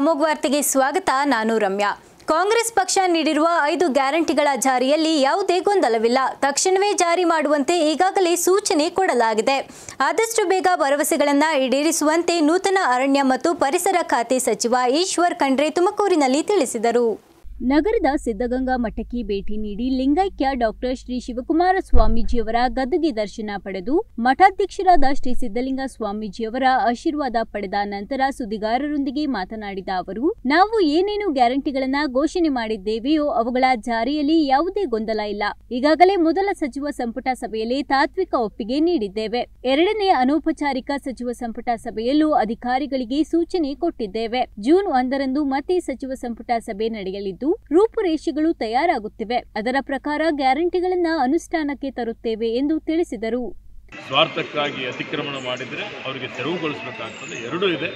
ಅಮೋಘ್ ವಾರ್ತೆಗೆ ಸ್ವಾಗತ ನಾನು ರಮ್ಯಾ ಕಾಂಗ್ರೆಸ್ ಪಕ್ಷ ನೀಡಿರುವ ಐದು ಗ್ಯಾರಂಟಿಗಳ ಜಾರಿಯಲ್ಲಿ ಯಾವುದೇ ಗೊಂದಲವಿಲ್ಲ ತಕ್ಷಣವೇ ಜಾರಿ ಮಾಡುವಂತೆ ಈಗಾಗಲೇ ಸೂಚನೆ ಕೊಡಲಾಗಿದೆ ಆದಷ್ಟು ಬೇಗ ಭರವಸೆಗಳನ್ನು ಈಡೇರಿಸುವಂತೆ ನೂತನ ಅರಣ್ಯ ಮತ್ತು ಪರಿಸರ ಖಾತೆ ಸಚಿವ ಈಶ್ವರ್ ಖಂಡ್ರೆ ತುಮಕೂರಿನಲ್ಲಿ ತಿಳಿಸಿದರು ನಗರದ ಸಿದ್ಧಗಂಗಾ ಮಠಕ್ಕೆ ಭೇಟಿ ನೀಡಿ ಲಿಂಗೈಕ್ಯ ಡಾಕ್ಟರ್ ಶ್ರೀ ಶಿವಕುಮಾರ ಸ್ವಾಮೀಜಿಯವರ ಗದ್ದುಗೆ ದರ್ಶನ ಪಡೆದು ಮಠಾಧ್ಯಕ್ಷರಾದ ಶ್ರೀ ಸಿದ್ದಲಿಂಗ ಸ್ವಾಮೀಜಿಯವರ ಆಶೀರ್ವಾದ ಪಡೆದ ನಂತರ ಸುದ್ದಿಗಾರರೊಂದಿಗೆ ಮಾತನಾಡಿದ ಅವರು ನಾವು ಏನೇನು ಗ್ಯಾರಂಟಿಗಳನ್ನ ಘೋಷಣೆ ಮಾಡಿದ್ದೇವೆಯೋ ಅವುಗಳ ಜಾರಿಯಲ್ಲಿ ಯಾವುದೇ ಗೊಂದಲ ಇಲ್ಲ ಈಗಾಗಲೇ ಮೊದಲ ಸಚಿವ ಸಂಪುಟ ಸಭೆಯಲ್ಲಿ ತಾತ್ವಿಕ ಒಪ್ಪಿಗೆ ನೀಡಿದ್ದೇವೆ ಎರಡನೇ ಅನೌಪಚಾರಿಕ ಸಚಿವ ಸಂಪುಟ ಸಭೆಯಲ್ಲೂ ಅಧಿಕಾರಿಗಳಿಗೆ ಸೂಚನೆ ಕೊಟ್ಟಿದ್ದೇವೆ ಜೂನ್ ಒಂದರಂದು ಮತ್ತೆ ಸಚಿವ ಸಂಪುಟ ಸಭೆ ನಡೆಯಲಿದ್ದು ರೂಪುರೇಷೆಗಳು ತಯಾರಾಗುತ್ತಿವೆ ಅದರ ಪ್ರಕಾರ ಗ್ಯಾರಂಟಿಗಳನ್ನ ಅನುಷ್ಠಾನಕ್ಕೆ ತರುತ್ತೇವೆ ಎಂದು ತಿಳಿಸಿದರು ಸ್ವಾರ್ಥಕ್ಕಾಗಿ ಅತಿಕ್ರಮಣ ಮಾಡಿದರೆ ಅವರಿಗೆ ತೆರವುಗೊಳಿಸಬೇಕಾಗ್ತದೆ ಎರಡೂ ಇದೆ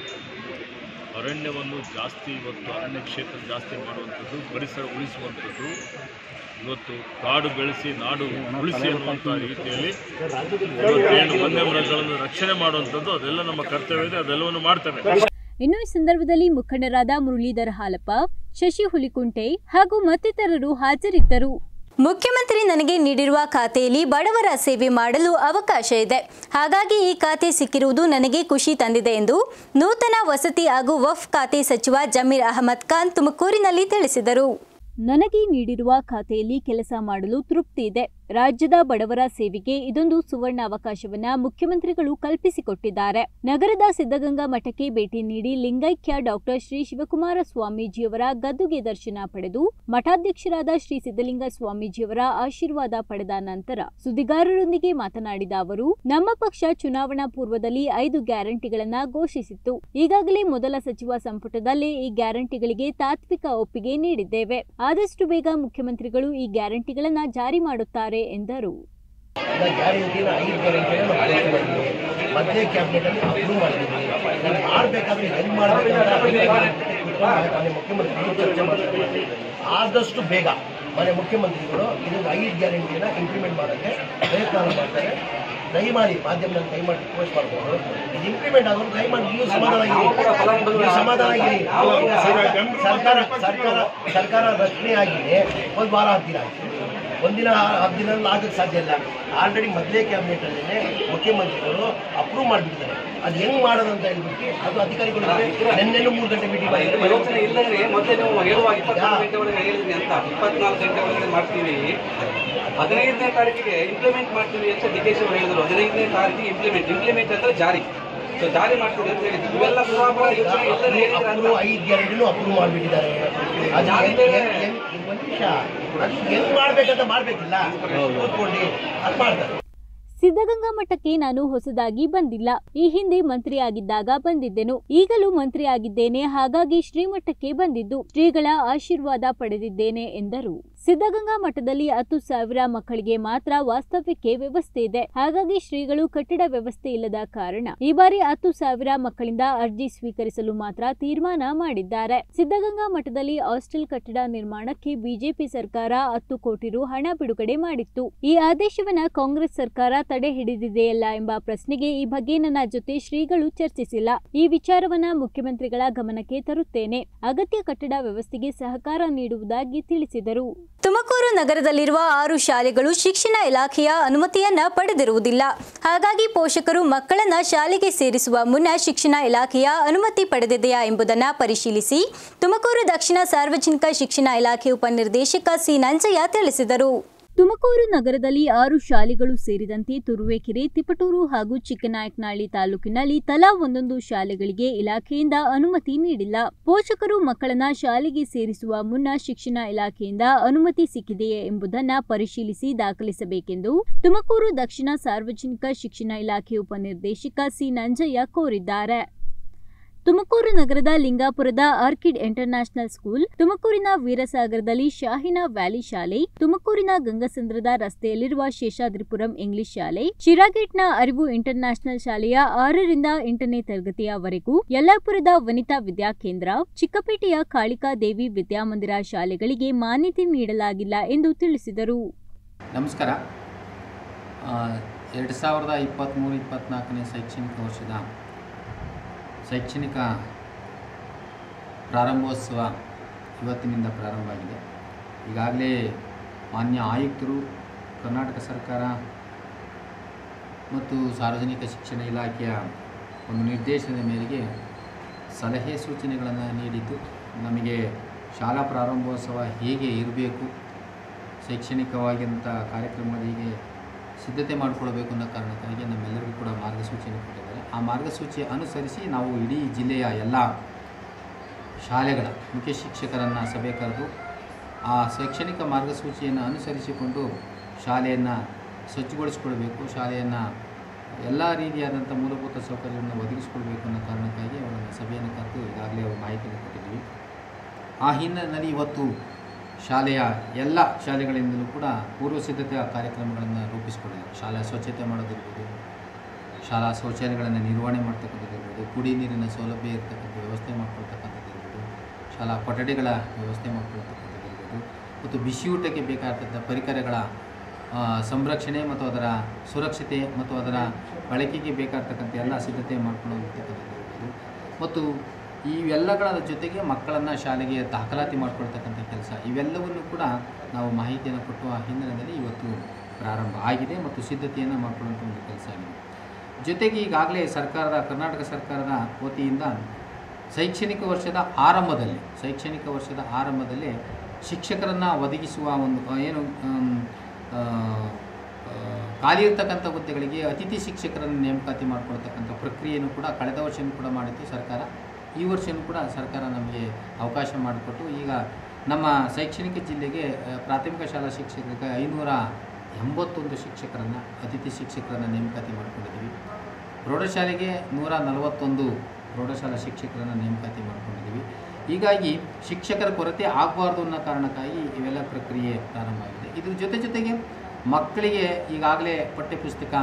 ಅರಣ್ಯವನ್ನು ಜಾಸ್ತಿ ಇವತ್ತು ಅರಣ್ಯ ಕ್ಷೇತ್ರ ಜಾಸ್ತಿ ಮಾಡುವಂಥದ್ದು ಪರಿಸರ ಉಳಿಸುವಂಥದ್ದು ಇವತ್ತು ಕಾಡು ಬೆಳೆಸಿ ನಾಡು ಉಳಿಸಿ ಅನ್ನುವಂಥ ರೀತಿಯಲ್ಲಿ ಇವತ್ತೇನು ವನ್ಯಮೃಗಗಳನ್ನು ರಕ್ಷಣೆ ಮಾಡುವಂಥದ್ದು ಅದೆಲ್ಲ ನಮ್ಮ ಕರ್ತವ್ಯ ಇದೆ ಅದೆಲ್ಲವನ್ನು ಮಾಡ್ತೇವೆ ಇನ್ನು ಈ ಸಂದರ್ಭದಲ್ಲಿ ಮುಖಂಡರಾದ ಮುರಳೀಧರ ಹಾಲಪ್ಪ ಶಶಿ ಹುಲಿಕುಂಟೆ ಹಾಗೂ ಮತ್ತಿತರರು ಹಾಜರಿದ್ದರು ಮುಖ್ಯಮಂತ್ರಿ ನನಗೆ ನೀಡಿರುವ ಖಾತೆಯಲ್ಲಿ ಬಡವರ ಸೇವೆ ಮಾಡಲು ಅವಕಾಶ ಇದೆ ಹಾಗಾಗಿ ಈ ಖಾತೆ ಸಿಕ್ಕಿರುವುದು ನನಗೆ ಖುಷಿ ತಂದಿದೆ ಎಂದು ನೂತನ ವಸತಿ ಹಾಗೂ ವಫ್ ಖಾತೆ ಸಚಿವ ಜಮೀರ್ ಅಹಮದ್ ಖಾನ್ ತುಮಕೂರಿನಲ್ಲಿ ತಿಳಿಸಿದರು ನನಗೆ ನೀಡಿರುವ ಖಾತೆಯಲ್ಲಿ ಕೆಲಸ ಮಾಡಲು ತೃಪ್ತಿ ಇದೆ ರಾಜ್ಯದ ಬಡವರ ಸೇವೆಗೆ ಇದೊಂದು ಸುವರ್ಣ ಅವಕಾಶವನ್ನ ಮುಖ್ಯಮಂತ್ರಿಗಳು ಕಲ್ಪಿಸಿಕೊಟ್ಟಿದ್ದಾರೆ ನಗರದ ಸಿದ್ಧಗಂಗಾ ಮಠಕ್ಕೆ ಭೇಟಿ ನೀಡಿ ಲಿಂಗೈಕ್ಯ ಡಾಕ್ಟರ್ ಶ್ರೀ ಶಿವಕುಮಾರ ಸ್ವಾಮೀಜಿಯವರ ಗದ್ದುಗೆ ದರ್ಶನ ಪಡೆದು ಮಠಾಧ್ಯಕ್ಷರಾದ ಶ್ರೀ ಸಿದ್ದಲಿಂಗ ಸ್ವಾಮೀಜಿಯವರ ಆಶೀರ್ವಾದ ಪಡೆದ ನಂತರ ಸುದ್ದಿಗಾರರೊಂದಿಗೆ ಮಾತನಾಡಿದ ಅವರು ನಮ್ಮ ಪಕ್ಷ ಚುನಾವಣಾ ಪೂರ್ವದಲ್ಲಿ ಐದು ಗ್ಯಾರಂಟಿಗಳನ್ನ ಘೋಷಿಸಿತ್ತು ಈಗಾಗಲೇ ಮೊದಲ ಸಚಿವ ಸಂಪುಟದಲ್ಲೇ ಈ ಗ್ಯಾರಂಟಿಗಳಿಗೆ ತಾತ್ವಿಕ ಒಪ್ಪಿಗೆ ನೀಡಿದ್ದೇವೆ ಆದಷ್ಟು ಬೇಗ ಮುಖ್ಯಮಂತ್ರಿಗಳು ಈ ಗ್ಯಾರಂಟಿಗಳನ್ನ ಜಾರಿ ಮಾಡುತ್ತಾರೆ ಎಂದರು ಈಗ ಗ್ಯಾರಂಟಿನ ಐದು ಗ್ಯಾರಂಟಿನ ಮಧ್ಯೆ ಕ್ಯಾಬಿನೆಟಲ್ಲಿ ಅಪ್ರೂವ್ ಮಾಡಿದ್ದೀವಿ ನೀವು ಮಾಡಬೇಕಾದ್ರೆ ಹೆಂಗೆ ಮಾಡಬೇಕಂತ ಮಾನ್ಯ ಮುಖ್ಯಮಂತ್ರಿಗಳು ಚರ್ಚೆ ಮಾಡ್ತಾರೆ ಆದಷ್ಟು ಬೇಗ ಮಾನ್ಯ ಮುಖ್ಯಮಂತ್ರಿಗಳು ಇದನ್ನು ಐದು ಗ್ಯಾರಂಟಿನ ಇಂಪ್ಲಿಮೆಂಟ್ ಮಾಡೋಕ್ಕೆ ಪ್ರಯತ್ನ ಮಾಡ್ತಾರೆ ದಯಮಾಡಿ ಮಾಧ್ಯಮದಲ್ಲಿ ದಯಮಾಡಿ ರಿಕ್ವೆಸ್ಟ್ ಮಾಡ್ಬೋದು ಇದು ಇಂಪ್ಲಿಮೆಂಟ್ ಆಗೋದು ದಯಮಾಡಿ ನೀವು ಸಮಾಧಾನ ಆಗಿರಿ ನೀವು ಸಮಾಧಾನ ಆಗಿರಿ ಸರ್ಕಾರ ಸರ್ಕಾರ ಸರ್ಕಾರ ರಚನೆ ಆಗಿದೆ ಒಂದು ವಾರ ಹತ್ತಿರ ಆಗಿದೆ ಒಂದಿನ ಹತ್ತು ದಿನ ಆಗಕ್ಕೆ ಸಾಧ್ಯ ಇಲ್ಲ ಆಲ್ರೆಡಿ ಮೊದಲೇ ಕ್ಯಾಬಿನೆಟಲ್ಲೇ ಮುಖ್ಯಮಂತ್ರಿಗಳು ಅಪ್ರೂವ್ ಮಾಡಿಬಿಟ್ಟಿದ್ದಾರೆ ಅದು ಹೆಂಗ್ ಮಾಡೋದಂತ ಹೇಳ್ಬಿಟ್ಟು ಅದು ಅಧಿಕಾರಿಗಳು ನಿನ್ನೆನೂ ಮೂರು ಗಂಟೆ ಮೀಟಿಂಗ್ ಯೋಚನೆ ಮಾಡಿದ್ದಾರೆ ಇಲ್ಲದ್ರೆ ಮೊದಲೇ ನೀವು ಹೇಳುವಾಗ ಇಪ್ಪತ್ನಾಲ್ಕು ಗಂಟೆ ಒಳಗೆ ಹೇಳಿದ್ರಿ ಅಂತ ಇಪ್ಪತ್ನಾಲ್ಕು ಗಂಟೆ ಒಳಗೆ ಮಾಡ್ತೀವಿ ಹದಿನೈದನೇ ತಾರೀಕಿಗೆ ಇಂಪ್ಲಿಮೆಂಟ್ ಮಾಡ್ತೀವಿ ಅಂತ ಡಿ ಕೆ ಶಿ ಅವರು ಹೇಳಿದ್ರು ಹದಿನೈದನೇ ತಾರೀಕಿಗೆ ಇಂಪ್ಲಿಮೆಂಟ್ ಇಂಪ್ಲಿಮೆಂಟ್ ಅಂದ್ರೆ ಜಾರಿ ಸೊ ಜಾರಿ ಮಾಡ್ತೀವಿ ಅಂತ ಹೇಳಿದ್ರು ಇವೆಲ್ಲ ಪೂರ್ವಾಪರ ಯೋಚನೆ ಇಲ್ಲದೆ ಹೇಳಿದ್ರೆ ಅಂತ ಅಪ್ರೂವ್ ಐದು ಗ್ಯಾರಂಟಿನೂ ಅಪ್ರೂವ್ ಮಾಡಿಬಿಟ್ಟಿದ್ದಾರೆ ಅದು ಹೆಂಗ್- ಹೆಂಗ್- ಹೆಂಗ್- ಒಂದು ನಿಮಿಷ ಅದು ಹೆಂಗ್ ಮಾಡ್ಬೇಕಂತ ಮಾಡ್ಬೇಕಿಲ್ಲ ಕೂತ್ಕೊಂಡು ಅದು ಮಾಡ್ತಾರೆ ಸಿದ್ಧಗಂಗಾ ಮಠಕ್ಕೆ ನಾನು ಹೊಸದಾಗಿ ಬಂದಿಲ್ಲ ಈ ಹಿಂದೆ ಮಂತ್ರಿಯಾಗಿದ್ದಾಗ ಬಂದಿದ್ದೆನು ಈಗಲೂ ಮಂತ್ರಿಯಾಗಿದ್ದೇನೆ ಹಾಗಾಗಿ ಶ್ರೀಮಠಕ್ಕೆ ಬಂದಿದ್ದು ಶ್ರೀಗಳ ಆಶೀರ್ವಾದ ಪಡೆದಿದ್ದೇನೆ ಎಂದರು ಸಿದ್ಧಗಂಗಾ ಮಠದಲ್ಲಿ ಹತ್ತು ಸಾವಿರ ಮಕ್ಕಳಿಗೆ ಮಾತ್ರ ವಾಸ್ತವ್ಯಕ್ಕೆ ವ್ಯವಸ್ಥೆ ಇದೆ ಹಾಗಾಗಿ ಶ್ರೀಗಳು ಕಟ್ಟಡ ವ್ಯವಸ್ಥೆ ಇಲ್ಲದ ಕಾರಣ ಈ ಬಾರಿ ಹತ್ತು ಸಾವಿರ ಮಕ್ಕಳಿಂದ ಅರ್ಜಿ ಸ್ವೀಕರಿಸಲು ಮಾತ್ರ ತೀರ್ಮಾನ ಮಾಡಿದ್ದಾರೆ ಸಿದ್ಧಗಂಗಾ ಮಠದಲ್ಲಿ ಹಾಸ್ಟೆಲ್ ಕಟ್ಟಡ ನಿರ್ಮಾಣಕ್ಕೆ ಬಿಜೆಪಿ ಸರ್ಕಾರ ಹತ್ತು ಕೋಟಿ ರು ಹಣ ಬಿಡುಗಡೆ ಮಾಡಿತ್ತು ಈ ಆದೇಶವನ್ನ ಕಾಂಗ್ರೆಸ್ ಸರ್ಕಾರ ತಡೆ ಹಿಡಿದಿದೆಯಲ್ಲ ಎಂಬ ಪ್ರಶ್ನೆಗೆ ಈ ಬಗ್ಗೆ ನನ್ನ ಜೊತೆ ಶ್ರೀಗಳು ಚರ್ಚಿಸಿಲ್ಲ ಈ ವಿಚಾರವನ್ನ ಮುಖ್ಯಮಂತ್ರಿಗಳ ಗಮನಕ್ಕೆ ತರುತ್ತೇನೆ ಅಗತ್ಯ ಕಟ್ಟಡ ವ್ಯವಸ್ಥೆಗೆ ಸಹಕಾರ ನೀಡುವುದಾಗಿ ತಿಳಿಸಿದರು ತುಮಕೂರು ನಗರದಲ್ಲಿರುವ ಆರು ಶಾಲೆಗಳು ಶಿಕ್ಷಣ ಇಲಾಖೆಯ ಅನುಮತಿಯನ್ನ ಪಡೆದಿರುವುದಿಲ್ಲ ಹಾಗಾಗಿ ಪೋಷಕರು ಮಕ್ಕಳನ್ನ ಶಾಲೆಗೆ ಸೇರಿಸುವ ಮುನ್ನ ಶಿಕ್ಷಣ ಇಲಾಖೆಯ ಅನುಮತಿ ಪಡೆದಿದೆಯಾ ಎಂಬುದನ್ನು ಪರಿಶೀಲಿಸಿ ತುಮಕೂರು ದಕ್ಷಿಣ ಸಾರ್ವಜನಿಕ ಶಿಕ್ಷಣ ಇಲಾಖೆ ಉಪನಿರ್ದೇಶಕ ಸಿ ನಂಜಯ್ಯ ತಿಳಿಸಿದರು ತುಮಕೂರು ನಗರದಲ್ಲಿ ಆರು ಶಾಲೆಗಳು ಸೇರಿದಂತೆ ತುರುವೇಕೆರೆ ತಿಪಟೂರು ಹಾಗೂ ಚಿಕ್ಕನಾಯಕನಹಳ್ಳಿ ತಾಲೂಕಿನಲ್ಲಿ ತಲಾ ಒಂದೊಂದು ಶಾಲೆಗಳಿಗೆ ಇಲಾಖೆಯಿಂದ ಅನುಮತಿ ನೀಡಿಲ್ಲ ಪೋಷಕರು ಮಕ್ಕಳನ್ನ ಶಾಲೆಗೆ ಸೇರಿಸುವ ಮುನ್ನ ಶಿಕ್ಷಣ ಇಲಾಖೆಯಿಂದ ಅನುಮತಿ ಸಿಕ್ಕಿದೆಯೇ ಎಂಬುದನ್ನ ಪರಿಶೀಲಿಸಿ ದಾಖಲಿಸಬೇಕೆಂದು ತುಮಕೂರು ದಕ್ಷಿಣ ಸಾರ್ವಜನಿಕ ಶಿಕ್ಷಣ ಇಲಾಖೆ ಉಪನಿರ್ದೇಶಕ ಸಿ ನಂಜಯ್ಯ ಕೋರಿದ್ದಾರೆ ತುಮಕೂರು ನಗರದ ಲಿಂಗಾಪುರದ ಆರ್ಕಿಡ್ ಇಂಟರ್ನ್ಯಾಷನಲ್ ಸ್ಕೂಲ್ ತುಮಕೂರಿನ ವೀರಸಾಗರದಲ್ಲಿ ಶಾಹಿನಾ ವ್ಯಾಲಿ ಶಾಲೆ ತುಮಕೂರಿನ ಗಂಗಸಂದ್ರದ ರಸ್ತೆಯಲ್ಲಿರುವ ಶೇಷಾದ್ರಿಪುರಂ ಇಂಗ್ಲಿಷ್ ಶಾಲೆ ಶಿರಾಗೇಟ್ನ ಅರಿವು ಇಂಟರ್ನ್ಯಾಷನಲ್ ಶಾಲೆಯ ಆರರಿಂದ ಎಂಟನೇ ತರಗತಿಯವರೆಗೂ ಯಲ್ಲಾಪುರದ ವನಿತಾ ವಿದ್ಯಾಕೇಂದ್ರ ಚಿಕ್ಕಪೇಟೆಯ ಕಾಳಿಕಾ ದೇವಿ ವಿದ್ಯಾಮಂದಿರ ಶಾಲೆಗಳಿಗೆ ಮಾನ್ಯತೆ ನೀಡಲಾಗಿಲ್ಲ ಎಂದು ತಿಳಿಸಿದರು ನಮಸ್ಕಾರ ಎರಡು ಸಾವಿರದ ಇಪ್ಪತ್ತ್ಮೂರು ಇಪ್ಪತ್ತ್ನಾಲ್ಕನೇ ಶೈಕ್ಷಣಿಕ ವರ್ಷದ ಶೈಕ್ಷಣಿಕ ಪ್ರಾರಂಭೋತ್ಸವ ಇವತ್ತಿನಿಂದ ಪ್ರಾರಂಭ ಆಗಿದೆ ಈಗಾಗಲೇ ಮಾನ್ಯ ಆಯುಕ್ತರು ಕರ್ನಾಟಕ ಸರ್ಕಾರ ಮತ್ತು ಸಾರ್ವಜನಿಕ ಶಿಕ್ಷಣ ಇಲಾಖೆಯ ಒಂದು ನಿರ್ದೇಶನದ ಮೇರೆಗೆ ಸಲಹೆ ಸೂಚನೆಗಳನ್ನು ನೀಡಿದ್ದು ನಮಗೆ ಶಾಲಾ ಪ್ರಾರಂಭೋತ್ಸವ ಹೇಗೆ ಇರಬೇಕು ಶೈಕ್ಷಣಿಕವಾಗಿಂಥ ಕಾರ್ಯಕ್ರಮಗಳು ಹೇಗೆ ಸಿದ್ಧತೆ ಮಾಡಿಕೊಳ್ಬೇಕು ಅನ್ನೋ ಕಾರಣಕ್ಕಾಗಿ ನಮ್ಮೆಲ್ಲರಿಗೂ ಕೂಡ ಮಾರ್ಗಸೂಚಿಯನ್ನು ಕೊಟ್ಟಿದ್ದಾರೆ ಆ ಮಾರ್ಗಸೂಚಿ ಅನುಸರಿಸಿ ನಾವು ಇಡೀ ಜಿಲ್ಲೆಯ ಎಲ್ಲ ಶಾಲೆಗಳ ಮುಖ್ಯ ಶಿಕ್ಷಕರನ್ನು ಸಭೆ ಕರೆದು ಆ ಶೈಕ್ಷಣಿಕ ಮಾರ್ಗಸೂಚಿಯನ್ನು ಅನುಸರಿಸಿಕೊಂಡು ಶಾಲೆಯನ್ನು ಸ್ವಚ್ಛಗೊಳಿಸಿಕೊಳ್ಬೇಕು ಶಾಲೆಯನ್ನು ಎಲ್ಲ ರೀತಿಯಾದಂಥ ಮೂಲಭೂತ ಸೌಕರ್ಯವನ್ನು ಒದಗಿಸಿಕೊಳ್ಬೇಕು ಅನ್ನೋ ಕಾರಣಕ್ಕಾಗಿ ಅವರನ್ನು ಸಭೆಯನ್ನು ಕರೆದು ಈಗಾಗಲೇ ಅವರು ಮಾಹಿತಿಯನ್ನು ಕೊಟ್ಟಿದ್ದೀವಿ ಆ ಹಿನ್ನೆಲೆಯಲ್ಲಿ ಇವತ್ತು ಶಾಲೆಯ ಎಲ್ಲ ಶಾಲೆಗಳಿಂದಲೂ ಕೂಡ ಪೂರ್ವ ಸಿದ್ಧತೆಯ ಕಾರ್ಯಕ್ರಮಗಳನ್ನು ರೂಪಿಸಿಕೊಂಡಿದ್ದಾರೆ ಶಾಲಾ ಸ್ವಚ್ಛತೆ ಮಾಡೋದಿರ್ಬೋದು ಶಾಲಾ ಶೌಚಾಲಯಗಳನ್ನು ನಿರ್ವಹಣೆ ಮಾಡ್ತಕ್ಕಂಥದ್ದಿರ್ಬೋದು ಕುಡಿ ನೀರಿನ ಸೌಲಭ್ಯ ಇರ್ತಕ್ಕಂಥ ವ್ಯವಸ್ಥೆ ಮಾಡ್ಕೊಳ್ತಕ್ಕಂಥದ್ದಿರ್ಬೋದು ಶಾಲಾ ಕೊಠಡಿಗಳ ವ್ಯವಸ್ಥೆ ಮಾಡ್ಕೊಳ್ತಕ್ಕಂಥದ್ದಿರ್ಬೋದು ಮತ್ತು ಬಿಸಿಯೂಟಕ್ಕೆ ಬೇಕಾದಂಥ ಪರಿಕರಗಳ ಆ, ಸಂರಕ್ಷಣೆ ಮತ್ತು ಅದರ ಸುರಕ್ಷತೆ ಮತ್ತು ಅದರ ಬಳಕೆಗೆ ಬೇಕಾಗ್ತಕ್ಕಂಥ ಎಲ್ಲ ಸಿದ್ಧತೆ ಮಾಡ್ಕೊಂಡು ಹೋಗ್ತಕ್ಕಂಥದ್ದಿರ್ಬೋದು ಮತ್ತು ಇವೆಲ್ಲಗಳ ಜೊತೆಗೆ ಮಕ್ಕಳನ್ನು ಶಾಲೆಗೆ ದಾಖಲಾತಿ ಮಾಡ್ಕೊಳ್ತಕ್ಕಂಥ ಕೆಲಸ ಇವೆಲ್ಲವನ್ನು ಕೂಡ ನಾವು ಮಾಹಿತಿಯನ್ನು ಕೊಟ್ಟುವ ಹಿನ್ನೆಲೆಯಲ್ಲಿ ಇವತ್ತು ಪ್ರಾರಂಭ ಆಗಿದೆ ಮತ್ತು ಸಿದ್ಧತೆಯನ್ನು ಮಾಡ್ಕೊಳ್ಳುವಂಥ ಒಂದು ಕೆಲಸ ಆಗಿದೆ ಜೊತೆಗೆ ಈಗಾಗಲೇ ಸರ್ಕಾರದ ಕರ್ನಾಟಕ ಸರ್ಕಾರದ ವತಿಯಿಂದ ಶೈಕ್ಷಣಿಕ ವರ್ಷದ ಆರಂಭದಲ್ಲಿ ಶೈಕ್ಷಣಿಕ ವರ್ಷದ ಆರಂಭದಲ್ಲಿ ಶಿಕ್ಷಕರನ್ನು ಒದಗಿಸುವ ಒಂದು ಆ, ಏನು ಆಮ್, ಆ, ಆ, ಖಾಲಿ ಇರ್ತಕ್ಕಂಥ ಹುದ್ದೆಗಳಿಗೆ ಅತಿಥಿ ಶಿಕ್ಷಕರನ್ನು ನೇಮಕಾತಿ ಮಾಡ್ಕೊಳ್ತಕ್ಕಂಥ ಪ್ರಕ್ರಿಯೆಯನ್ನು ಕೂಡ ಕಳೆದ ವರ್ಷವೂ ಕೂಡ ಮಾಡಿತ್ತು ಸರ್ಕಾರ ಈ ವರ್ಷವೂ ಕೂಡ ಸರ್ಕಾರ ನಮಗೆ ಅವಕಾಶ ಮಾಡಿಕೊಟ್ಟು ಈಗ ನಮ್ಮ ಶೈಕ್ಷಣಿಕ ಜಿಲ್ಲೆಗೆ ಆ, ಪ್ರಾಥಮಿಕ ಶಾಲಾ ಶಿಕ್ಷಕರಿಗೆ ಐನೂರ ಎಂಬತ್ತೊಂದು ಶಿಕ್ಷಕರನ್ನು ಅತಿಥಿ ಶಿಕ್ಷಕರನ್ನು ನೇಮಕಾತಿ ಮಾಡ್ಕೊಂಡಿದ್ದೀವಿ ಪ್ರೌಢಶಾಲೆಗೆ ನೂರ ನಲವತ್ತೊಂದು ಪ್ರೌಢಶಾಲಾ ಶಿಕ್ಷಕರನ್ನು ನೇಮಕಾತಿ ಮಾಡ್ಕೊಂಡಿದ್ದೀವಿ ಹೀಗಾಗಿ ಶಿಕ್ಷಕರ ಕೊರತೆ ಆಗಬಾರ್ದು ಅನ್ನೋ ಕಾರಣಕ್ಕಾಗಿ ಇವೆಲ್ಲ ಪ್ರಕ್ರಿಯೆ ಪ್ರಾರಂಭ ಆಗಿದೆ ಇದ್ರ ಜೊತೆ ಜೊತೆಗೆ ಮಕ್ಕಳಿಗೆ ಈಗಾಗಲೇ ಪಠ್ಯಪುಸ್ತಕ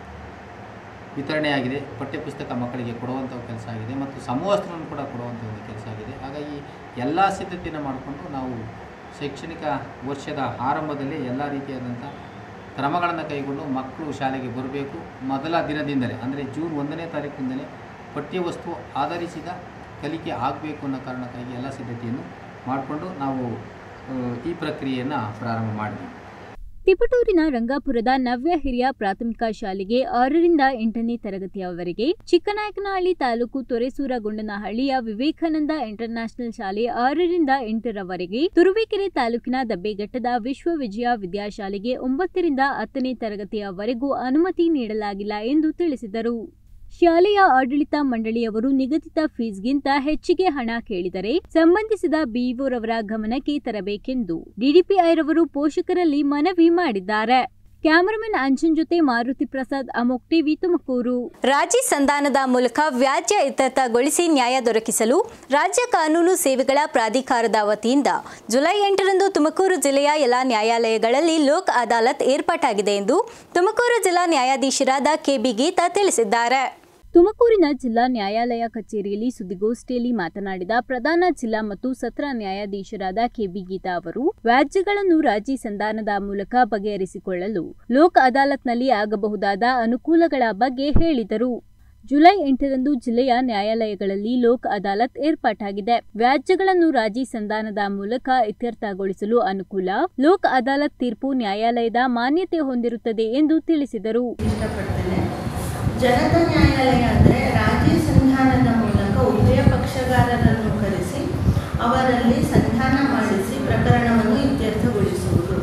ವಿತರಣೆಯಾಗಿದೆ ಪಠ್ಯಪುಸ್ತಕ ಮಕ್ಕಳಿಗೆ ಕೊಡುವಂಥ ಕೆಲಸ ಆಗಿದೆ ಮತ್ತು ಸಮವಸ್ತ್ರವನ್ನು ಕೂಡ ಕೊಡುವಂಥ ಒಂದು ಕೆಲಸ ಆಗಿದೆ ಹಾಗಾಗಿ ಎಲ್ಲ ಸಿದ್ಧತೆಯನ್ನು ಮಾಡಿಕೊಂಡು ನಾವು ಶೈಕ್ಷಣಿಕ ವರ್ಷದ ಆರಂಭದಲ್ಲಿ ಎಲ್ಲ ರೀತಿಯಾದಂಥ ಕ್ರಮಗಳನ್ನು ಕೈಗೊಂಡು ಮಕ್ಕಳು ಶಾಲೆಗೆ ಬರಬೇಕು ಮೊದಲ ದಿನದಿಂದಲೇ ಅಂದರೆ ಜೂನ್ ಒಂದನೇ ತಾರೀಕಿನಿಂದಲೇ ಪಠ್ಯವಸ್ತು ಆಧರಿಸಿದ ಕಲಿಕೆ ಆಗಬೇಕು ಅನ್ನೋ ಕಾರಣಕ್ಕಾಗಿ ಎಲ್ಲ ಸಿದ್ಧತೆಯನ್ನು ಮಾಡಿಕೊಂಡು ನಾವು ಆ, ಈ ಪ್ರಕ್ರಿಯೆಯನ್ನು ಪ್ರಾರಂಭ ಮಾಡಿದ್ವಿ ತಿಪಟೂರಿನ ರಂಗಾಪುರದ ನವ್ಯ ಹಿರಿಯ ಪ್ರಾಥಮಿಕ ಶಾಲೆಗೆ ಆರರಿಂದ ಎಂಟನೇ ತರಗತಿಯವರೆಗೆ ಚಿಕ್ಕನಾಯಕನಹಳ್ಳಿ ತಾಲೂಕು ತೊರೆಸೂರಗೊಂಡನಹಳ್ಳಿಯ ವಿವೇಕಾನಂದ ಇಂಟರ್ನ್ಯಾಷನಲ್ ಶಾಲೆ ಆರರಿಂದ ಎಂಟರವರೆಗೆ ತುರುವೇಕೆರೆ ತಾಲೂಕಿನ ದಬ್ಬೆಘಟ್ಟದ ವಿಶ್ವವಿಜಯ ವಿದ್ಯಾಶಾಲೆಗೆ ಒಂಬತ್ತರಿಂದ ಹತ್ತನೇ ತರಗತಿಯವರೆಗೂ ಅನುಮತಿ ನೀಡಲಾಗಿಲ್ಲ ಎಂದು ತಿಳಿಸಿದರು ಶಾಲೆಯ ಆಡಳಿತ ಮಂಡಳಿಯವರು ನಿಗದಿತ ಫೀಸ್ಗಿಂತ ಹೆಚ್ಚಿಗೆ ಹಣ ಕೇಳಿದರೆ ಸಂಬಂಧಿಸಿದ ಬಿಇಒರವರ ಗಮನಕ್ಕೆ ತರಬೇಕೆಂದು ಡಿಡಿಪಿಐರವರು ಪೋಷಕರಲ್ಲಿ ಮನವಿ ಮಾಡಿದ್ದಾರೆ ಕ್ಯಾಮರಾಮನ್ ಅಂಜನ್ ಜೊತೆ ಮಾರುತಿ ಪ್ರಸಾದ್ ಅಮೋಕ್ ಟಿವಿ ತುಮಕೂರು ರಾಜಿ ಸಂಧಾನದ ಮೂಲಕ ವ್ಯಾಜ್ಯ ಇತ್ಯರ್ಥಗೊಳಿಸಿ ನ್ಯಾಯ ದೊರಕಿಸಲು ರಾಜ್ಯ ಕಾನೂನು ಸೇವೆಗಳ ಪ್ರಾಧಿಕಾರದ ವತಿಯಿಂದ ಜುಲೈ ಎಂಟರಂದು ತುಮಕೂರು ಜಿಲ್ಲೆಯ ಎಲ್ಲ ನ್ಯಾಯಾಲಯಗಳಲ್ಲಿ ಲೋಕ್ ಅದಾಲತ್ ಏರ್ಪಾಟಾಗಿದೆ ಎಂದು ತುಮಕೂರು ಜಿಲ್ಲಾ ನ್ಯಾಯಾಧೀಶರಾದ ಕೆಬಿ ಗೀತಾ ತಿಳಿಸಿದ್ದಾರೆ ತುಮಕೂರಿನ ಜಿಲ್ಲಾ ನ್ಯಾಯಾಲಯ ಕಚೇರಿಯಲ್ಲಿ ಸುದ್ದಿಗೋಷ್ಠಿಯಲ್ಲಿ ಮಾತನಾಡಿದ ಪ್ರಧಾನ ಜಿಲ್ಲಾ ಮತ್ತು ಸತ್ರ ನ್ಯಾಯಾಧೀಶರಾದ ಕೆಬಿ ಗೀತಾ ಅವರು ವ್ಯಾಜ್ಯಗಳನ್ನು ರಾಜಿ ಸಂಧಾನದ ಮೂಲಕ ಬಗೆಹರಿಸಿಕೊಳ್ಳಲು ಲೋಕ್ ಅದಾಲತ್ನಲ್ಲಿ ಆಗಬಹುದಾದ ಅನುಕೂಲಗಳ ಬಗ್ಗೆ ಹೇಳಿದರು ಜುಲೈ ಎಂಟರಂದು ಜಿಲ್ಲೆಯ ನ್ಯಾಯಾಲಯಗಳಲ್ಲಿ ಲೋಕ್ ಅದಾಲತ್ ಏರ್ಪಾಟಾಗಿದೆ ವ್ಯಾಜ್ಯಗಳನ್ನು ರಾಜಿ ಸಂಧಾನದ ಮೂಲಕ ಇತ್ಯರ್ಥಗೊಳಿಸಲು ಅನುಕೂಲ ಲೋಕ್ ಅದಾಲತ್ ತೀರ್ಪು ನ್ಯಾಯಾಲಯದ ಮಾನ್ಯತೆ ಹೊಂದಿರುತ್ತದೆ ಎಂದು ತಿಳಿಸಿದರು ಇಷ್ಟಪಡ್ತೇನೆ ಜನತಾ ನ್ಯಾಯಾಲಯ ಅಂದರೆ ರಾಜಿ ಸಂಧಾನದ ಮೂಲಕ ಉಭಯ ಪಕ್ಷಗಾರರನ್ನು ಕರೆಸಿ ಅವರಲ್ಲಿ ಸಂಧಾನ ಮಾಡಿಸಿ ಪ್ರಕರಣವನ್ನು ಇತ್ಯರ್ಥಗೊಳಿಸುವುದು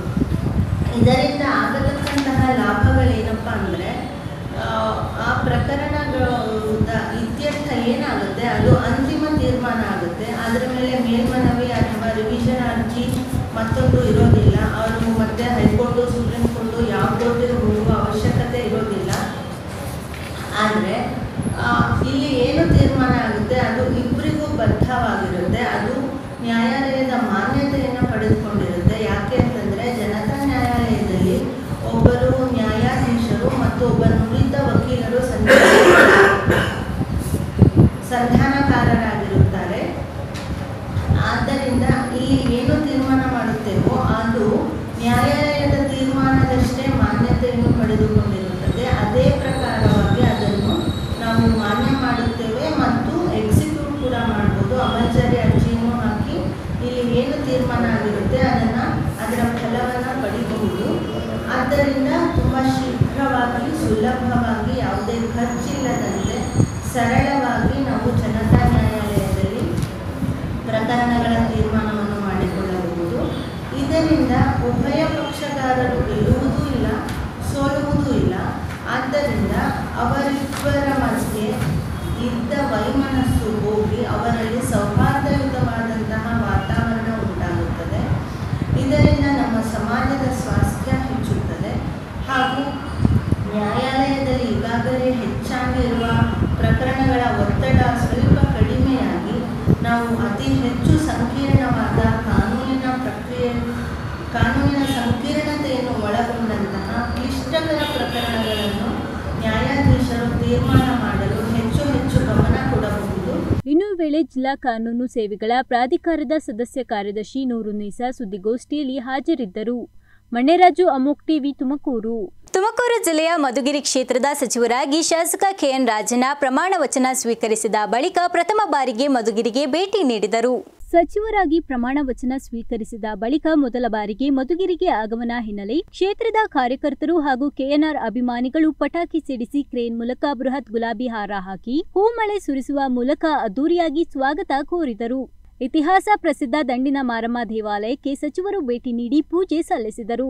ಇದರಿಂದ ಆಗತಕ್ಕಂತಹ ಲಾಭಗಳೇನಪ್ಪ ಅಂದರೆ ಆ ಪ್ರಕರಣಗಳ ಇತ್ಯರ್ಥ ಏನಾಗುತ್ತೆ ಅದು ಅಂತಿಮ ತೀರ್ಮಾನ ಆಗುತ್ತೆ ಅದರ ಮೇಲೆ ಮೇಲ್ಮನವಿ ಅಥವಾ ರಿವಿಷನ್ ಅರ್ಜಿ ಮತ್ತೊಂದು ಇರೋದಿಲ್ಲ ಅವರು ಮತ್ತೆ ಹೈಕೋರ್ಟು ಸುಪ್ರೀಂ ಕೋರ್ಟು ಯಾವ ಕೋರ್ಟಿಗೆ ಹೋಗುವ ಅವಶ್ಯಕತೆ ಇರೋದಿಲ್ಲ ಆದರೆ ಇಲ್ಲಿ ಏನು ತೀರ್ಮಾನ ಆಗುತ್ತೆ ಅದು ಇಬ್ಬರಿಗೂ ಬದ್ಧವಾಗಿರುತ್ತೆ ಅದು ನ್ಯಾಯಾಲಯದ ಮಾನ್ಯತೆಯನ್ನು ಪಡೆದುಕೊಂಡಿರುತ್ತೆ ಯಾಕೆ ಅಂತಂದರೆ ಜನತಾ ನ್ಯಾಯಾಲಯದಲ್ಲಿ ಒಬ್ಬರು ನ್ಯಾಯಾಧೀಶರು ಮತ್ತು ಒಬ್ಬ ನುರಿತ ವಕೀಲರು ಸಂಧಾನ ಸಂಧಾನಕಾರರಾಗಿರುತ್ತಾರೆ ಆದ್ದರಿಂದ ಇಲ್ಲಿ ಏನು ತೀರ್ಮಾನ ಮಾಡುತ್ತೇವೋ ಅದು ನ್ಯಾಯಾಲಯದ ತೀರ್ಮಾನದಷ್ಟೇ ಮಾನ್ಯತೆಯನ್ನು ಪಡೆದುಕೊಂಡಿರುತ್ತದೆ ಅದೇ ಪ್ರಕಾರವಾಗಿ ಅದನ್ನು ನಾವು ಮಾನ್ಯ ಮಾಡುತ್ತೇವೆ ಮತ್ತು ಎಕ್ಸಿಕ್ಯೂಟ್ ಕೂಡ ಮಾಡ್ಬೋದು ಅಮರ್ಜರಿ ಅರ್ಜಿಯನ್ನು ತೀರ್ಮಾನ ಆಗಿರುತ್ತೆ ಅದನ್ನು ಅದರ ಫಲವನ್ನು ಪಡಿಬಹುದು ಆದ್ದರಿಂದ ತುಂಬ ಶೀಘ್ರವಾಗಿ ಸುಲಭವಾಗಿ ಯಾವುದೇ ಖರ್ಚಿಲ್ಲದಂತೆ ಸರಳವಾಗಿ ನಾವು ಜನತಾ ನ್ಯಾಯಾಲಯದಲ್ಲಿ ಪ್ರಕರಣಗಳ ತೀರ್ಮಾನವನ್ನು ಮಾಡಿಕೊಳ್ಳಬಹುದು ಇದರಿಂದ ಉಭಯ ಪಕ್ಷಗಾರರು ಗೆಲ್ಲುವುದೂ ಇಲ್ಲ ಸೋಲುವುದೂ ಇಲ್ಲ ಆದ್ದರಿಂದ ಅವರಿಬ್ಬರ ಮಧ್ಯೆ ಇದ್ದ ವೈಮನಸ್ಸು ಹೋಗಿ ಅವರಲ್ಲಿ ಸೌಹಾರ್ದಯುತವಾದಂತಹ ವಾತಾವರಣ ಉಂಟಾಗುತ್ತದೆ ಇದರಿಂದ ನಮ್ಮ ಸಮಾಜದ ಸ್ವಾಸ್ಥ್ಯ ಹೆಚ್ಚುತ್ತದೆ ಹಾಗೂ ನ್ಯಾಯಾಲಯದಲ್ಲಿ ಈಗಾಗಲೇ ಹೆಚ್ಚಾಗಿರುವ ಪ್ರಕರಣಗಳ ಒತ್ತಡ ಸ್ವಲ್ಪ ಕಡಿಮೆಯಾಗಿ ನಾವು ಅತಿ ಹೆಚ್ಚು ಸಂಕೀರ್ಣವಾದ ಕಾನೂನಿನ ಪ್ರಕ್ರಿಯೆ ಕಾನೂನಿನ ಸಂಕೀರ್ಣತೆಯನ್ನು ಒಳಗೊಂಡಂತಹ ಕ್ಲಿಷ್ಟಕರ ಪ್ರಕರಣಗಳನ್ನು ನ್ಯಾಯಾಧೀಶರು ತೀರ್ಮಾನ ಮಾಡಲು ಹೆಚ್ಚು ಹೆಚ್ಚು ಗಮನ ಕೊಡಬಹುದು ಇನ್ನು ಈ ವೇಳೆ ಜಿಲ್ಲಾ ಕಾನೂನು ಸೇವೆಗಳ ಪ್ರಾಧಿಕಾರದ ಸದಸ್ಯ ಕಾರ್ಯದರ್ಶಿ ನೂರುನ್ನೀಸಾ ಸುದ್ದಿಗೋಷ್ಠಿಯಲ್ಲಿ ಹಾಜರಿದ್ದರು ಮಣ್ಣೆರಾಜು ಅಮೋಕ್ ಟಿವಿ ತುಮಕೂರು ತುಮಕೂರು ಜಿಲ್ಲೆಯ ಮಧುಗಿರಿ ಕ್ಷೇತ್ರದ ಸಚಿವರಾಗಿ ಶಾಸಕ ಕೆಎನ್ ರಾಜನ ಪ್ರಮಾಣ ವಚನ ಸ್ವೀಕರಿಸಿದ ಬಳಿಕ ಪ್ರಥಮ ಬಾರಿಗೆ ಮಧುಗಿರಿಗೆ ಭೇಟಿ ನೀಡಿದರು ಸಚಿವರಾಗಿ ಪ್ರಮಾಣ ವಚನ ಸ್ವೀಕರಿಸಿದ ಬಳಿಕ ಮೊದಲ ಬಾರಿಗೆ ಮಧುಗಿರಿಗೆ ಆಗಮನ ಹಿನ್ನೆಲೆ ಕ್ಷೇತ್ರದ ಕಾರ್ಯಕರ್ತರು ಹಾಗೂ ಕೆಎನ್ಆರ್ ಅಭಿಮಾನಿಗಳು ಪಟಾಕಿ ಸಿಡಿಸಿ ಕ್ರೇನ್ ಮೂಲಕ ಬೃಹತ್ ಗುಲಾಬಿ ಹಾರ ಹಾಕಿ ಹೂಮಳೆ ಸುರಿಸುವ ಮೂಲಕ ಅದ್ದೂರಿಯಾಗಿ ಸ್ವಾಗತ ಕೋರಿದರು ಇತಿಹಾಸ ಪ್ರಸಿದ್ಧ ದಂಡಿನ ಮಾರಮ್ಮ ದೇವಾಲಯಕ್ಕೆ ಸಚಿವರು ಭೇಟಿ ನೀಡಿ ಪೂಜೆ ಸಲ್ಲಿಸಿದರು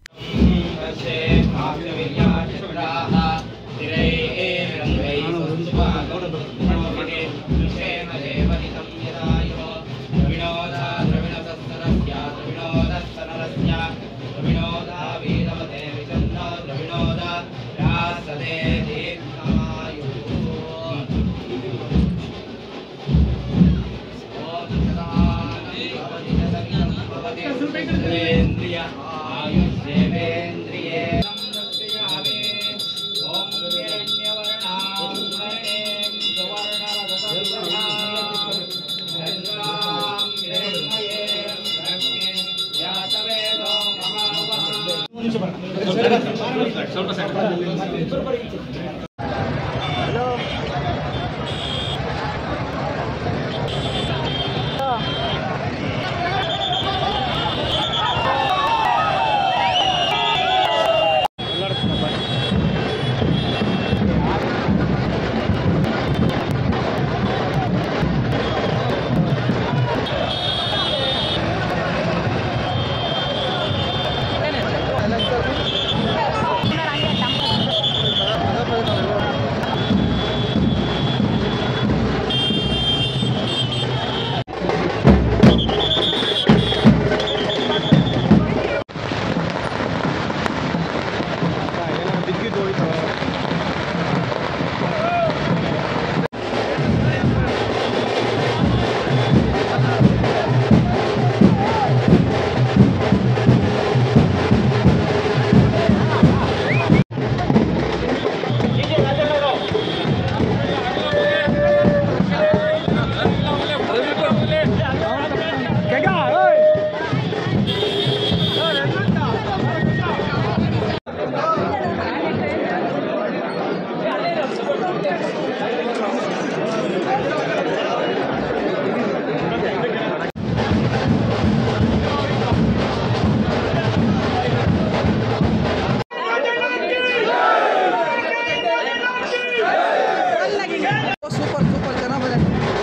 ಸೂಪರ್ ಸೂಪರ್ ಚೆನ್ನಾಗಿ ಬಂದೆ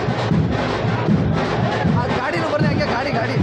ಆ ಗಾಡಿನೂ ಬರಲಿ ಹಂಗೆ ಗಾಡಿ ಗಾಡಿ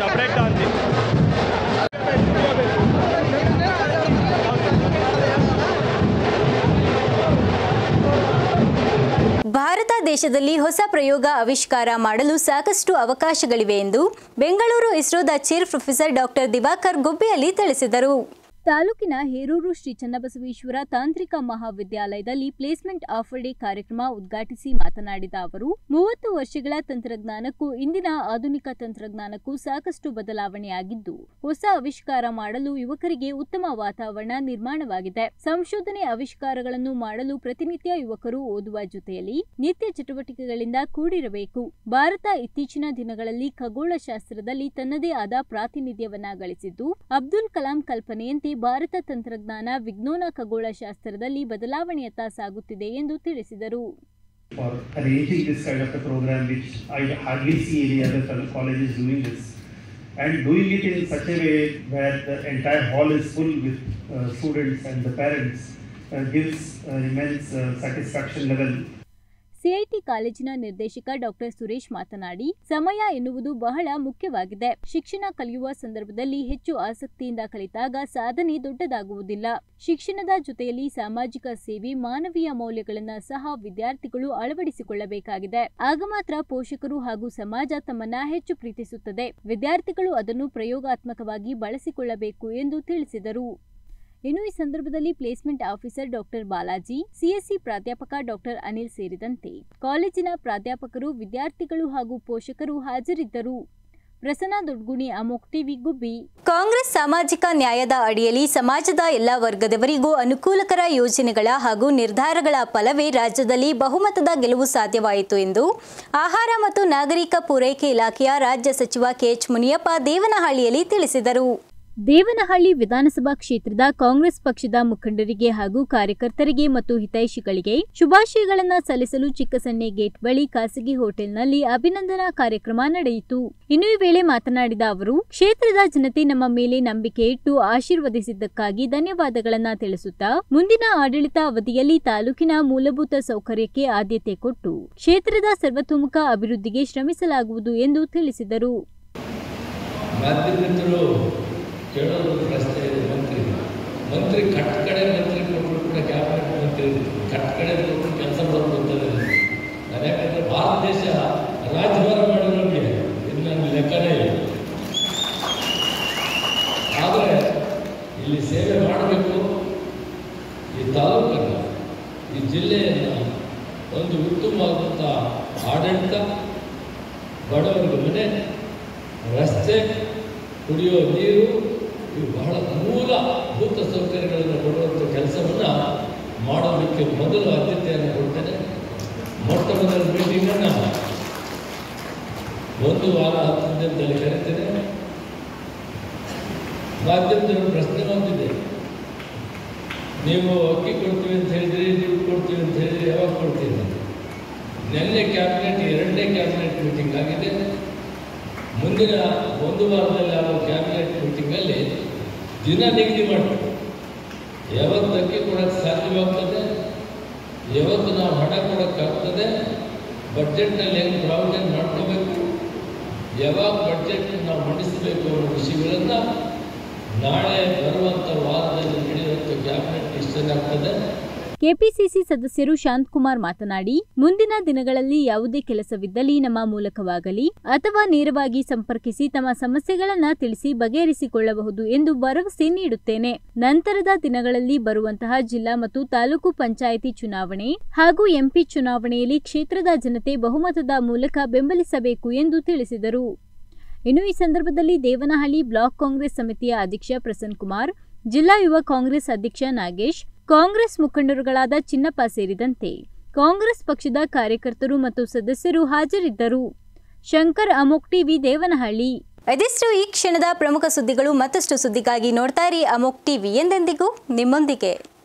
ಭಾರತ ದೇಶದಲ್ಲಿ ಹೊಸ ಪ್ರಯೋಗ ಆವಿಷ್ಕಾರ ಮಾಡಲು ಸಾಕಷ್ಟು ಅವಕಾಶಗಳಿವೆ ಎಂದು ಬೆಂಗಳೂರು ಇಸ್ರೋದ ಚೀಫ್ ಪ್ರೊಫೆಸರ್ ಡಾಕ್ಟರ್ ದಿವಾಕರ್ ಗುಬ್ಬಿಯಲ್ಲಿ ತಿಳಿಸಿದರು ತಾಲೂಕಿನ ಹೇರೂರು ಶ್ರೀ ಚನ್ನಬಸವೇಶ್ವರ ತಾಂತ್ರಿಕ ಮಹಾವಿದ್ಯಾಲಯದಲ್ಲಿ ಪ್ಲೇಸ್ಮೆಂಟ್ ಆಫರ್ ಡೇ ಕಾರ್ಯಕ್ರಮ ಉದ್ಘಾಟಿಸಿ ಮಾತನಾಡಿದ ಅವರು ಮೂವತ್ತು ವರ್ಷಗಳ ತಂತ್ರಜ್ಞಾನಕ್ಕೂ ಇಂದಿನ ಆಧುನಿಕ ತಂತ್ರಜ್ಞಾನಕ್ಕೂ ಸಾಕಷ್ಟು ಬದಲಾವಣೆಯಾಗಿದ್ದು ಹೊಸ ಆವಿಷ್ಕಾರ ಮಾಡಲು ಯುವಕರಿಗೆ ಉತ್ತಮ ವಾತಾವರಣ ನಿರ್ಮಾಣವಾಗಿದೆ ಸಂಶೋಧನೆ ಆವಿಷ್ಕಾರಗಳನ್ನು ಮಾಡಲು ಪ್ರತಿನಿತ್ಯ ಯುವಕರು ಓದುವ ಜೊತೆಯಲ್ಲಿ ನಿತ್ಯ ಚಟುವಟಿಕೆಗಳಿಂದ ಕೂಡಿರಬೇಕು ಭಾರತ ಇತ್ತೀಚಿನ ದಿನಗಳಲ್ಲಿ ಖಗೋಳಶಾಸ್ತ್ರದಲ್ಲಿ ತನ್ನದೇ ಆದ ಪ್ರಾತಿನಿಧ್ಯವನ್ನ ಗಳಿಸಿದ್ದು ಅಬ್ದುಲ್ ಕಲಾಂ ಕಲ್ಪನೆಯಂತೆ ಭಾರತ ತಂತ್ರಜ್ಞಾನ ವಿಜ್ಞಾನ ಖಗೋಳಶಾಸ್ತ್ರದಲ್ಲಿ ಬದಲಾವಣೆಯತ್ತ ಸಾಗುತ್ತಿದೆ ಎಂದು ತಿಳಿಸಿದರು for arranging this kind of a program, which I hardly see any other col- colleges doing this. and doing it in such a way where the entire hall is full with uh, students and the parents uh, gives uh, immense uh, satisfaction level CIT ಕಾಲೇಜಿನ ನಿರ್ದೇಶಕ doctor Suresh ಮಾತನಾಡಿ ಸಮಯ ಎನ್ನುವುದು ಬಹಳ ಮುಖ್ಯವಾಗಿದೆ ಶಿಕ್ಷಣ ಕಲಿಯುವ ಸಂದರ್ಭದಲ್ಲಿ ಹೆಚ್ಚು ಆಸಕ್ತಿಯಿಂದ ಕಲಿತಾಗ ಸಾಧನೆ ದೊಡ್ಡದಾಗುವುದಿಲ್ಲ ಶಿಕ್ಷಣದ ಜೊತೆಯಲ್ಲಿ ಸಾಮಾಜಿಕ ಸೇವೆ ಮಾನವೀಯ ಮೌಲ್ಯಗಳನ್ನು ಸಹ ವಿದ್ಯಾರ್ಥಿಗಳು ಅಳವಡಿಸಿಕೊಳ್ಳಬೇಕಾಗಿದೆ ಆಗ ಮಾತ್ರ ಪೋಷಕರು ಹಾಗೂ ಸಮಾಜ ತಮ್ಮನ್ನ ಹೆಚ್ಚು ಪ್ರೀತಿಸುತ್ತದೆ ವಿದ್ಯಾರ್ಥಿಗಳು ಅದನ್ನು ಪ್ರಯೋಗಾತ್ಮಕವಾಗಿ ಬಳಸಿಕೊಳ್ಳಬೇಕು ಎಂದು ತಿಳಿಸಿದರು ಇನ್ನು ಈ ಸಂದರ್ಭದಲ್ಲಿ placement officer doctor Balaji CSC ಪ್ರಾಧ್ಯಾಪಕ ಡಾಕ್ಟರ್ ಅನಿಲ್ ಸೇರಿದಂತೆ ಕಾಲೇಜಿನ ಪ್ರಾಧ್ಯಾಪಕರು ವಿದ್ಯಾರ್ಥಿಗಳು ಹಾಗೂ ಪೋಷಕರು ಹಾಜರಿದ್ದರು ಪ್ರಸನ್ನ ದೊಡ್ಗುಣಿ ಅಮೋಕ್ ಟಿವಿ ಗುಬ್ಬಿ ಕಾಂಗ್ರೆಸ್ ಸಾಮಾಜಿಕ ನ್ಯಾಯದ ಅಡಿಯಲ್ಲಿ ಸಮಾಜದ ಎಲ್ಲ ವರ್ಗದವರಿಗೂ ಅನುಕೂಲಕರ ಯೋಜನೆಗಳ ಹಾಗೂ ನಿರ್ಧಾರಗಳ ಫಲವೇ ರಾಜ್ಯದಲ್ಲಿ ಬಹುಮತದ ಗೆಲುವು ಸಾಧ್ಯವಾಯಿತು ಎಂದು ಆಹಾರ ಮತ್ತು ನಾಗರಿಕ ಪೂರೈಕೆ ಇಲಾಖೆಯ ರಾಜ್ಯ ಸಚಿವ ಕೆಎಚ್ ಮುನಿಯಪ್ಪ ದೇವನಹಳ್ಳಿಯಲ್ಲಿ ತಿಳಿಸಿದರು ದೇವನಹಳ್ಳಿ ವಿಧಾನಸಭಾ ಕ್ಷೇತ್ರದ ಕಾಂಗ್ರೆಸ್ ಪಕ್ಷದ ಮುಖಂಡರಿಗೆ ಹಾಗೂ ಕಾರ್ಯಕರ್ತರಿಗೆ ಮತ್ತು ಹಿತೈಷಿಗಳಿಗೆ ಶುಭಾಶಯಗಳನ್ನ ಸಲ್ಲಿಸಲು ಚಿಕ್ಕಸಣ್ಣೆ ಗೇಟ್ ಬಳಿ ಖಾಸಗಿ ಹೋಟೆಲ್ನಲ್ಲಿ ಅಭಿನಂದನಾ ಕಾರ್ಯಕ್ರಮ ನಡೆಯಿತು ಇನ್ನು ಈ ವೇಳೆ ಮಾತನಾಡಿದ ಅವರು ಕ್ಷೇತ್ರದ ಜನತೆ ನಮ್ಮ ಮೇಲೆ ನಂಬಿಕೆ ಇಟ್ಟು ಆಶೀರ್ವದಿಸಿದ್ದಕ್ಕಾಗಿ ಧನ್ಯವಾದಗಳನ್ನ ತಿಳಿಸುತ್ತಾ ಮುಂದಿನ ಆಡಳಿತ ಅವಧಿಯಲ್ಲಿ ತಾಲೂಕಿನ ಮೂಲಭೂತ ಸೌಕರ್ಯಕ್ಕೆ ಆದ್ಯತೆ ಕೊಟ್ಟು ಕ್ಷೇತ್ರದ ಸರ್ವತೋಮುಖ ಅಭಿವೃದ್ಧಿಗೆ ಶ್ರಮಿಸಲಾಗುವುದು ಎಂದು ತಿಳಿಸಿದರು ಮಾಧ್ಯಮಿಕರು ಕೇಳೋದು ಪ್ರಶ್ನೆ ಇದೆ ಮಂತ್ರಿ ಮಂತ್ರಿ ಕಟ್ ಕಡೆ ಮಂತ್ರಿ ಕೊಟ್ಟರು ಕೂಡ ಕ್ಯಾಬಿನೆಟ್ ಮಂತ್ರಿ ಕಟ್ ಕಡೆ ಕೊಟ್ಟರು ಕೆಲಸ ಮಾಡೋದು ಗೊತ್ತದೆ ನಾನು ಯಾಕಂದರೆ ಭಾರತ ದೇಶ ರಾಜಭಾರ ಮಾಡಿರೋರಿಗೆ ಇದು ನನ್ನ ಲೆಕ್ಕನೇ ಇಲ್ಲ ಆದರೆ ಇಲ್ಲಿ ಸೇವೆ ಮಾಡಬೇಕು ಈ ತಾಲೂಕನ್ನು ಈ ಜಿಲ್ಲೆಯನ್ನು ಒಂದು ಉತ್ತಮವಾದಂಥ ಆಡಳಿತ ಬಡವರಿಗೆ ಮನೆ ರಸ್ತೆ ಕುಡಿಯೋ ನೀರು ಇವು ಬಹಳ ಮೂಲಭೂತ ಸೌಕರ್ಯಗಳನ್ನು ಕೊಡುವಂಥ ಕೆಲಸವನ್ನು ಮಾಡೋದಕ್ಕೆ ಮೊದಲು ಆದ್ಯತೆಯನ್ನು ಕೊಡ್ತೇನೆ ಮೊಟ್ಟ ಮೊದಲ ಮೀಟಿಂಗನ್ನು ಒಂದು ವಾರ ಹತ್ತು ದಿನದಲ್ಲಿ ಕರಿತೇನೆ ಮಾಧ್ಯಮದವರು ಪ್ರಶ್ನೆ ಬಂದಿದೆ ನೀವು ಅಕ್ಕಿ ಕೊಡ್ತೀವಿ ಅಂತ ಹೇಳಿದ್ರಿ ನೀವು ಕೊಡ್ತೀವಿ ಅಂತ ಹೇಳಿದ್ರಿ ಯಾವಾಗ ಕೊಡ್ತೀವಿ ಅಂತ ನಿನ್ನೆ ಕ್ಯಾಬಿನೆಟ್ ಎರಡನೇ ಕ್ಯಾಬಿನೆಟ್ ಮೀಟಿಂಗ್ ಆಗಿದೆ ಮುಂದಿನ ಒಂದು ವಾರದಲ್ಲಿ ಆಗೋ ಕ್ಯಾಬಿನೆಟ್ ಮೀಟಿಂಗಲ್ಲಿ ದಿನ ನಿಗದಿ ಮಾಡ್ತೀವಿ ಯಾವತ್ತು ಅಕ್ಕಿ ಕೊಡೋಕ್ಕೆ ಸಾಧ್ಯವಾಗ್ತದೆ ಯಾವತ್ತು ನಾವು ಹಣ ಕೊಡೋಕ್ಕಾಗ್ತದೆ ಬಡ್ಜೆಟ್ನಲ್ಲಿ ಹೆಂಗೆ ಪ್ರಾವಿಷನ್ ಮಾಡ್ಕೋಬೇಕು ಯಾವಾಗ ಬಡ್ಜೆಟ್ ನಾವು ಮಂಡಿಸಬೇಕು ಅನ್ನೋ ವಿಷಯಗಳನ್ನು ನಾಳೆ ಬರುವಂಥ ವಾರದಲ್ಲಿ ನಡೆಯುವಂಥ ಕ್ಯಾಬಿನೆಟ್ ಡಿಸಿಷನ್ ಆಗ್ತದೆ ಕೆಪಿಸಿಸಿ ಸದಸ್ಯರು ಶಾಂತಕುಮಾರ್ ಮಾತನಾಡಿ ಮುಂದಿನ ದಿನಗಳಲ್ಲಿ ಯಾವುದೇ ಕೆಲಸವಿದ್ದಲ್ಲಿ ನಮ್ಮ ಮೂಲಕವಾಗಲಿ ಅಥವಾ ನೇರವಾಗಿ ಸಂಪರ್ಕಿಸಿ ತಮ್ಮ ಸಮಸ್ಯೆಗಳನ್ನ ತಿಳಿಸಿ ಬಗೆಹರಿಸಿಕೊಳ್ಳಬಹುದು ಎಂದು ಭರವಸೆ ನೀಡುತ್ತೇನೆ ನಂತರದ ದಿನಗಳಲ್ಲಿ ಬರುವಂತಹ ಜಿಲ್ಲಾ ಮತ್ತು ತಾಲೂಕು ಪಂಚಾಯಿತಿ ಚುನಾವಣೆ ಹಾಗೂ ಎಂಪಿ ಚುನಾವಣೆಯಲ್ಲಿ ಕ್ಷೇತ್ರದ ಜನತೆ ಬಹುಮತದ ಮೂಲಕ ಬೆಂಬಲಿಸಬೇಕು ಎಂದು ತಿಳಿಸಿದರು ಇನ್ನು ಈ ಸಂದರ್ಭದಲ್ಲಿ ದೇವನಹಳ್ಳಿ ಬ್ಲಾಕ್ ಕಾಂಗ್ರೆಸ್ ಸಮಿತಿಯ ಅಧ್ಯಕ್ಷ ಪ್ರಸನ್ನ ಕುಮಾರ್ ಜಿಲ್ಲಾ ಯುವ ಕಾಂಗ್ರೆಸ್ ಅಧ್ಯಕ್ಷ ನಾಗೇಶ್ ಕಾಂಗ್ರೆಸ್ ಮುಖಂಡರುಗಳಾದ ಚಿನ್ನಪ್ಪ ಸೇರಿದಂತೆ ಕಾಂಗ್ರೆಸ್ ಪಕ್ಷದ ಕಾರ್ಯಕರ್ತರು ಮತ್ತು ಸದಸ್ಯರು ಹಾಜರಿದ್ದರು ಶಂಕರ್ ಅಮೋಕ್ ಟಿವಿ ದೇವನಹಳ್ಳಿ ಇದಿಷ್ಟು ಈ ಕ್ಷಣದ ಪ್ರಮುಖ ಸುದ್ದಿಗಳು ಮತ್ತಷ್ಟು ಸುದ್ದಿಗಾಗಿ ನೋಡ್ತಾ ಇರಿ ಅಮೋಕ್ ಟಿವಿ ಎಂದೆಂದಿಗೂ ನಿಮ್ಮೊಂದಿಗೆ